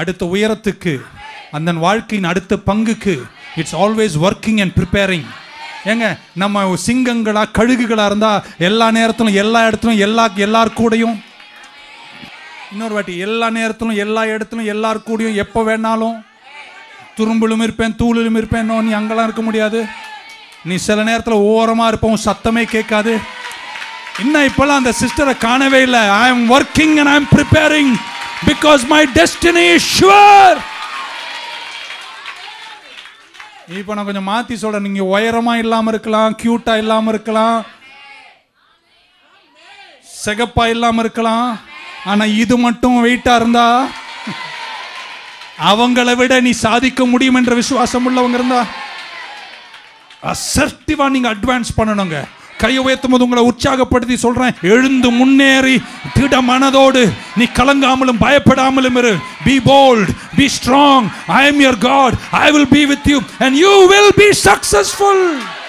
அடுத்த உயரத்துக்கு அந்த வாழ்க்கையின் அடுத்த பங்குக்கு it's always working and preparing ஏங்க நம்ம சிங்கங்களா கழுகுகளா இருந்தா எல்லா நேரத்திலும் எல்லா இடத்துலும் எல்லா எல்லார் கூடயும் இன்னொரு வாட்டி எல்லா நேரத்திலும் எல்லா இடத்துலும் எல்லார் கூடயும் எப்போ வேணாலும் துரும்பிலும் இருப்பேன் தூளிலும் இருப்பேன் நோ, நீ அங்கெல்லாம் இருக்க முடியாது நீ சில நேரத்தில் ஓரமாக இருப்போம் சத்தமே கேட்காது இன்னும் இப்போல்லாம் அந்த சிஸ்டரை காணவே இல்லை I am working and I am preparing because my destiny is sure இப்போ நான் கொஞ்சம் மாற்றி சொல்கிறேன் நீங்கள் உயரமாக இல்லாமல் இருக்கலாம் க்யூட்டாக இல்லாமல் இருக்கலாம் சிகப்பா இல்லாமல் இருக்கலாம் ஆனால் இது மட்டும் வெயிட்டாக இருந்தா அவங்களை விட நீ சாதிக்க முடியும் என்ற விசுவாசம் உள்ளவங்க இருந்தா அசர்டிவா நீங்க அட்வான்ஸ் பண்ணணுங்க கையை உயர்த்தும் போது உங்களை உற்சாகப்படுத்தி சொல்றேன் எழுந்து முன்னேறி திட மனதோடு நீ கலங்காமலும் பயப்படாமலும் இரு be bold be strong I am your God I will be with you and you will be successful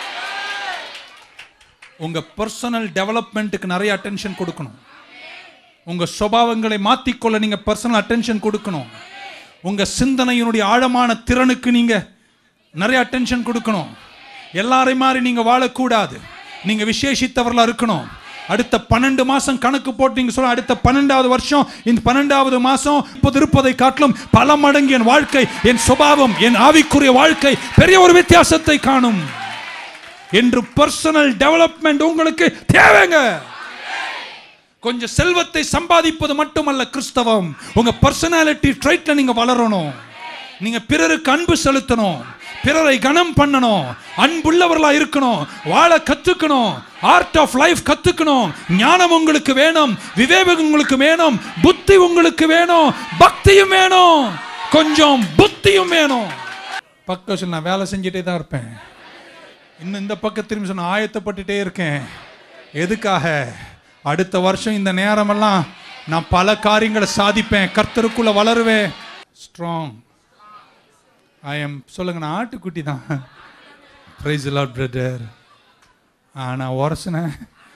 உங்க பர்சனல் டெவலப்மெண்ட்டுக்கு நிறைய அட்டென்ஷன் கொடுக்கணும் உங்க சுபாவங்களை மாத்திக்கொள்ள நீங்க பர்சனல் அட்டென்ஷன் கொடுக்கணும் உங்க சிந்தனையினுடைய ஆழமான திறனுக்கு நீங்க நிறைய அட்டென்ஷன் கொடுக்கணும் எல்லாரையும் மாதிரி நீங்க வாழக்கூடாது நீங்க விசேஷித்தவர்களா இருக்கணும் அடுத்த பன்னெண்டு மாசம் கணக்கு போட்டு நீங்க சொல்ல அடுத்த பன்னெண்டாவது வருஷம் இந்த பன்னெண்டாவது மாசம் இப்போது இருப்பதை காட்டிலும் பல மடங்கு என் வாழ்க்கை என் சுபாவம் என் ஆவிக்குரிய வாழ்க்கை பெரிய ஒரு வித்தியாசத்தை காணும் என்று பர்சனல் டெவலப்மெண்ட் உங்களுக்கு தேவைங்க கொஞ்சம் செல்வத்தை சம்பாதிப்பது மட்டுமல்ல கிறிஸ்தவம் உங்க பர்சனாலிட்டி ட்ரைட்ல நீங்க வளரணும் நீங்க பிறருக்கு அன்பு செலுத்தணும் பிறரை கனம் பண்ணணும் அன்புள்ளவர்களா இருக்கணும் வாழ கத்துக்கணும் ஆர்ட் ஆஃப் லைஃப் கத்துக்கணும் ஞானம் உங்களுக்கு வேணும் விவேகம் உங்களுக்கு வேணும் புத்தி உங்களுக்கு வேணும் பக்தியும் வேணும் கொஞ்சம் புத்தியும் வேணும் பக்கம் நான் வேலை செஞ்சுட்டே தான் இருப்பேன் இன்னும் இந்த பக்கம் திரும்பி சொன்ன ஆயத்தப்பட்டுட்டே இருக்கேன் எதுக்காக அடுத்த வருஷம் இந்த நேரமெல்லாம் நான் பல காரியங்களை சாதிப்பேன் கர்த்தருக்குள்ள வளருவேன் ஸ்ட்ராங் ஐ எம் சொல்லுங்க நான் ஆட்டுக்குட்டி தான் ப்ரைஸ் லாட் பிரதர் ஆ நான் உரசினேன்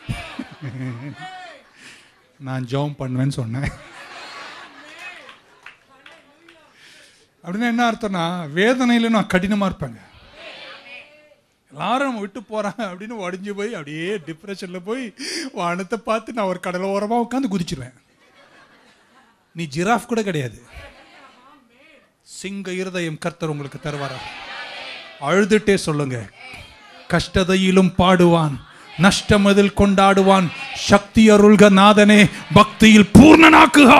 நான் ஜெபம் பண்ணுவேன்னு சொன்னேன் அப்படின்னா என்ன அர்த்தம்னா வேதனையில நான் கடினமா இருப்பேங்க எல்லாரும் நம்ம விட்டு போறாங்க அப்படின்னு உடஞ்சி போய் அப்படியே டிப்ரெஷன்ல போய் வானத்தை பார்த்து நான் ஒரு கடலை ஓரமா உட்காந்து குதிச்சிருவேன் நீ ஜிராஃப் கூட கிடையாது சிங்க இருதயம் கர்த்தர் உங்களுக்கு தருவாரா அழுதுட்டே சொல்லுங்க கஷ்டதையிலும் பாடுவான் நஷ்டமதில் கொண்டாடுவான் சக்தி அருள்க நாதனே பக்தியில் பூர்ணனாக்குகா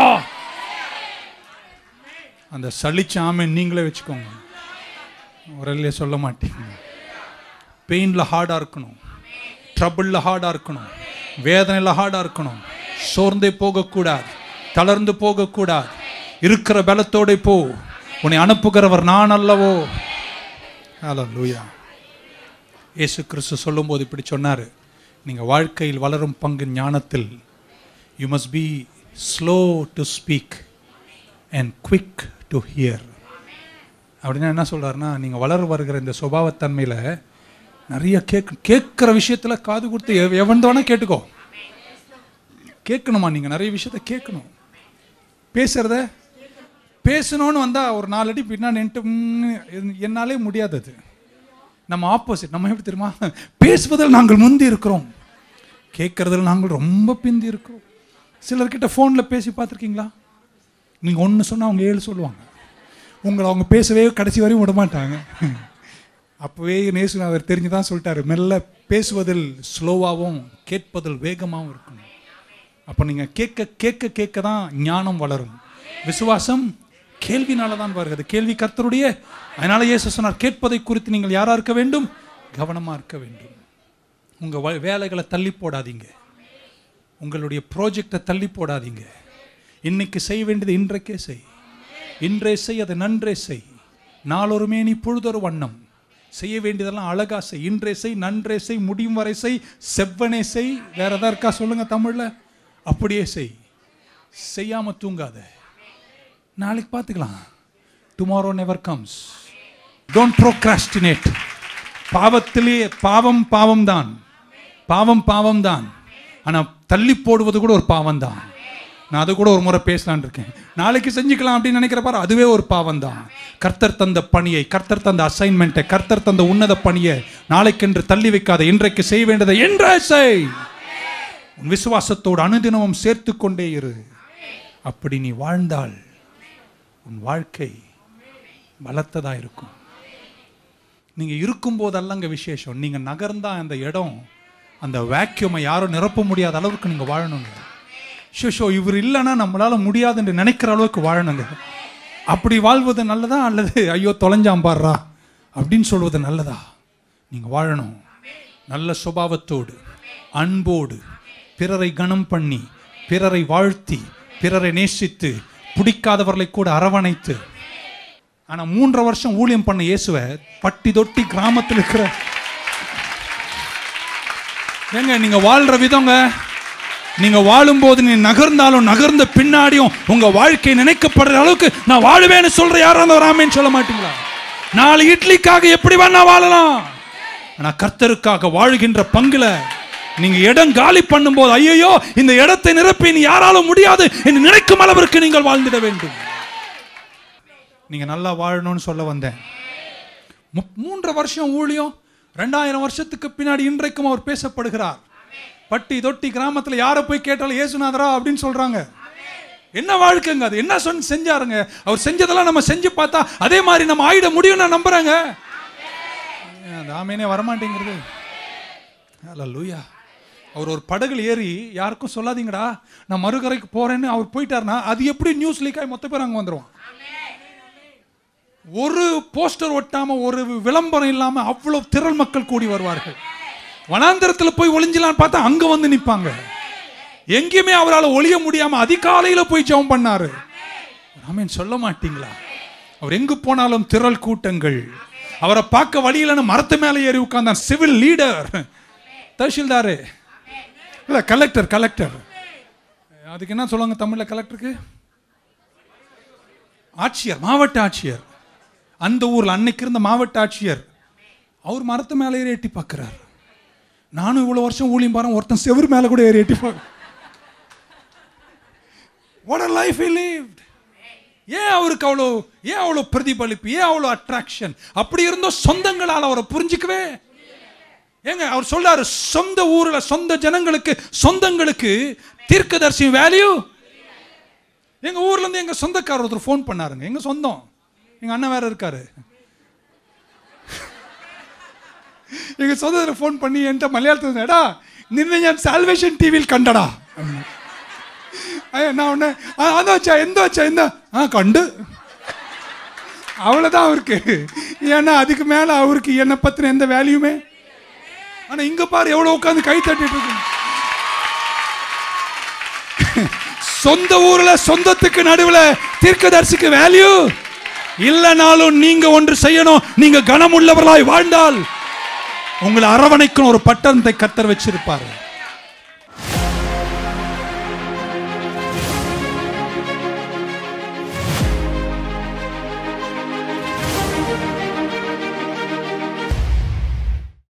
அந்த சலிச்ச ஆமென் நீங்களே வச்சுக்கோங்க உரல்லே சொல்ல மாட்டீங்க பெயினில் ஹார்டாக இருக்கணும் ட்ரபிளில் ஹார்டாக இருக்கணும் வேதனையில் ஹார்டாக இருக்கணும் சோர்ந்தே போகக்கூடாது தளர்ந்து போகக்கூடாது இருக்கிற பலத்தோட போ உன்னை அனுப்புகிறவர் நான் அல்லவோ ஹalleluya இயேசு கிறிஸ்து சொல்லும்போது இப்படி சொன்னார் நீங்கள் வாழ்க்கையில் வளரும் பங்கு ஞானத்தில் you must be slow to speak and quick to hear அப்படின்னா என்ன சொல்றாருன்னா நீங்கள் வளர வருகிற இந்த சுபாவத்தன்மையில் நிறைய கேட்க கேட்குற விஷயத்தில் காது கொடுத்து எவ- எவன் வேணா கேட்டுக்கோ கேட்கணுமா நீங்கள் நிறைய விஷயத்த கேட்கணும் பேசுறத பேசணும்னு வந்தால் ஒரு நாலு அடி பின்னாடி நின்ட்டு ம்னு இரு- என்னாலே முடியாது அது நம்ம ஆப்போசிட் நம்ம எப்படி தெரியுமா பேசுவதில் நாங்கள் முந்தி இருக்கிறோம் கேட்கறதில் நாங்கள் ரொம்ப பிந்தி இருக்கிறோம் சிலர்கிட்ட ஃபோனில் பேசி பார்த்துருக்கீங்களா நீங்கள் ஒன்று சொன்னால் அவங்க ஏழு சொல்லுவாங்க உங்களை அவங்க பேசவே கடைசி வரையும் விட மாட்டாங்க அப்போவே நேசுநாதர் தெரிஞ்சு தான் சொல்லிட்டாரு மெல்ல பேசுவதில் ஸ்லோவாகவும் கேட்பதில் வேகமாகவும் இருக்கணும் அப்போ நீங்கள் கேட்க கேட்க கேட்க தான் ஞானம் வளரும் விசுவாசம் கேள்வினால தான் வருகிறது கேள்வி கர்த்தருடைய அதனால இயேசு சொன்னார் கேட்பதை குறித்து நீங்கள் யாரா இருக்க வேண்டும் கவனமாக இருக்க வேண்டும் உங்கள் வ- வேலைகளை தள்ளி போடாதீங்க உங்களுடைய ப்ராஜெக்டை தள்ளி போடாதீங்க இன்னைக்கு செய்ய வேண்டியது இன்றைக்கே செய் இன்றே செய் அதை நன்றே செய் நாளொரு மேனி பொழுதொரு வண்ணம் செய்ய வேண்டியதெல்லாம் அழகா செய் இன்றே செய் நன்றே செய் முடியும் வரை செய் செவ்வனே செய் வேற எதா இருக்கா சொல்லுங்க தமிழ்ல அப்படியே செய் செய்யாம தூங்காத நாளைக்கு பார்த்துக்கலாம் tomorrow never comes don't procrastinate பாவத்திலே பாவம் பாவம் தான் பாவம் பாவம் தான் ஆனால் தள்ளி போடுவது கூட ஒரு பாவம் தான் நான் அது கூட ஒரு முறை பேசலான் இருக்கேன் நாளைக்கு செஞ்சுக்கலாம் அப்படின்னு நினைக்கிற பாரு அதுவே ஒரு பாவம் தான் கர்த்தர் தந்த பணியை கர்த்தர் தந்த அசைன்மெண்ட்டை கர்த்தர் தந்த உன்னத பணியை நாளைக்கென்று தள்ளி வைக்காத இன்றைக்கு செய்ய வேண்டியதை என்றே செய் உன் விசுவாசத்தோடு அனுதினமும் சேர்த்து கொண்டே இரு அப்படி நீ வாழ்ந்தால் உன் வாழ்க்கை பலத்ததா இருக்கும் நீங்க இருக்கும் போதல்லங்க விசேஷம் நீங்க நகர்ந்தா அந்த இடம் அந்த வேக்யூமை யாரும் நிரப்ப முடியாத அளவுக்கு நீங்க வாழணுங்க ஷோ ஷோ இவர் இல்லைன்னா நம்மளால முடியாது என்று நினைக்கிற அளவுக்கு வாழணுங்க அப்படி வாழ்வது நல்லதா அல்லது ஐயோ தொலைஞ்சாம் பாடுறா அப்படின்னு சொல்வது நல்லதா நீங்க வாழணும் நல்ல சுபாவத்தோடு அன்போடு பிறரை கனம் பண்ணி பிறரை வாழ்த்தி பிறரை நேசித்து பிடிக்காதவர்களை கூட அரவணைத்து ஆனா மூன்றரை வருஷம் ஊழியம் பண்ண இயேசுவை பட்டி தொட்டி கிராமத்தில் இருக்கிற ஏங்க நீங்க வாழ்ற விதங்க நீங்க வாழும்போது நீ நகர்ந்தாலும் நகர்ந்த பின்னாடியும் உங்க வாழ்க்கை நினைக்கப்படுற அளவுக்கு நான் வாழுவேன்னு சொல்ற யாரும் அந்த ராமேன்னு சொல்ல மாட்டீங்களா நாலு இட்லிக்காக எப்படி வேணா வாழலாம் ஆனா கர்த்தருக்காக வாழ்கின்ற பங்குல நீங்க இடம் காலி பண்ணும்போது ஐயோ இந்த இடத்தை நிரப்பி நீ யாராலும் முடியாது என்று நினைக்கும் அளவிற்கு நீங்கள் வாழ்ந்திட வேண்டும் நீங்க நல்லா வாழணும்னு சொல்ல வந்தேன் மு- மூன்றரை வருஷம் ஊழியம் ரெண்டாயிரம் வருஷத்துக்கு பின்னாடி இன்றைக்கும் அவர் பேசப்படுகிறார் பட்டி தொட்டி கிராமத்துல யாரை போய் கேட்டாலும் ஏசுநாதரா அப்படின்னு சொல்றாங்க என்ன வாழ்க்கைங்க அது என்ன சொன்ன செஞ்சாருங்க அவர் செஞ்சதெல்லாம் நம்ம செஞ்சு பார்த்தா அதே மாதிரி நம்ம ஆயிட முடியும் நான் நம்புறேங்க ஏன் அந்த ஆமேனே வரமாட்டேங்கிறது லூயா அவர் ஒரு படகுல ஏறி யாருக்கும் சொல்லாதீங்கடா நான் மறுகரைக்கு போறேன்னு அவர் போயிட்டாருன்னா அது எப்படி நியூஸ் லீக் ஆகி மொத்த பேர் அங்கே வந்துருவான் ஒரு போஸ்டர் ஒட்டாம ஒரு விளம்பரம் இல்லாம அவ்வளவு திரள் மக்கள் கூடி வருவார்கள் வனாந்தரத்துல போய் ஒளிஞ்சலான்னு பார்த்தா அங்க வந்து நிப்பாங்க எங்கேயுமே அவரால் ஒளிய முடியாம அதிகாலையில போய் ஜெபம் பண்ணாரு ஆமீன் சொல்ல மாட்டீங்களா அவர் எங்கு போனாலும் திரள் கூட்டங்கள் அவரை பார்க்க வழியிலன்னு மரத்து மேலே ஏறி உட்கார்ந்தான் சிவில் லீடர் தஹசில்தாரு இல்ல கலெக்டர் கலெக்டர் அதுக்கு என்ன சொல்லுவாங்க தமிழ்ல கலெக்டருக்கு ஆட்சியர் மாவட்ட ஆட்சியர் அந்த ஊர்ல அன்னைக்கு இருந்த மாவட்ட ஆட்சியர் அவர் மரத்து மேலே ஏறி எட்டி பார்க்கிறார் நானும் இவ்வளவு வருஷம் ஊழியம் பாருங்க ஒருத்தன் செவுரு மேல கூட ஏறி எட்டி பார்க்க what a life he lived ஏன் அவருக்கு அவ்வளோ ஏன் அவ்வளோ பிரதிபலிப்பு ஏன் அவ்வளோ அட்ராக்ஷன் அப்படி இருந்தும் சொந்தங்களால் அவரை புரிஞ்சுக்கவே ஏங்க அவர் சொல்றாரு சொந்த ஊர்ல சொந்த ஜனங்களுக்கு சொந்தங்களுக்கு தீர்க்கதரிசி வேல்யூ எங்க ஊர்ல இருந்து எங்க சொந்தக்காரர் ஒருத்தர் ஃபோன் பண்ணாருங்க எங்க சொந்தம் எங்க அண்ணன் வேற இருக்காரு எங்க சொந்தத்தில் ஃபோன் பண்ணி என்கிட்ட மலையாளத்தில் எடா നിന്നെ ഞാൻ സാൽവേഷൻ ടി വിയിൽ കണ്ടടാ நான் உடனே அந்த வச்சா எந்த வச்சா எந்த ஆ கண்டு அவ்வளோதான் அவருக்கு ஏன்னா அதுக்கு மேலே அவருக்கு என்னை பற்றின எந்த வேல்யூமே ஆனால் இங்கே பாரு எவ்வளோ உட்காந்து கை தட்டிட்டு இருக்கு சொந்த ஊர்ல சொந்தத்துக்கு நடுவுல தீர்க்கதரிசிக்கு வேல்யூ இல்லைனாலும் நீங்க ஒன்று செய்யணும் நீங்க கனமுள்ளவர்களாய் வாழ்ந்தால் உங்களை அரவணைக்கும் ஒரு பட்டணத்தை கத்தர் வச்சிருப்பாரு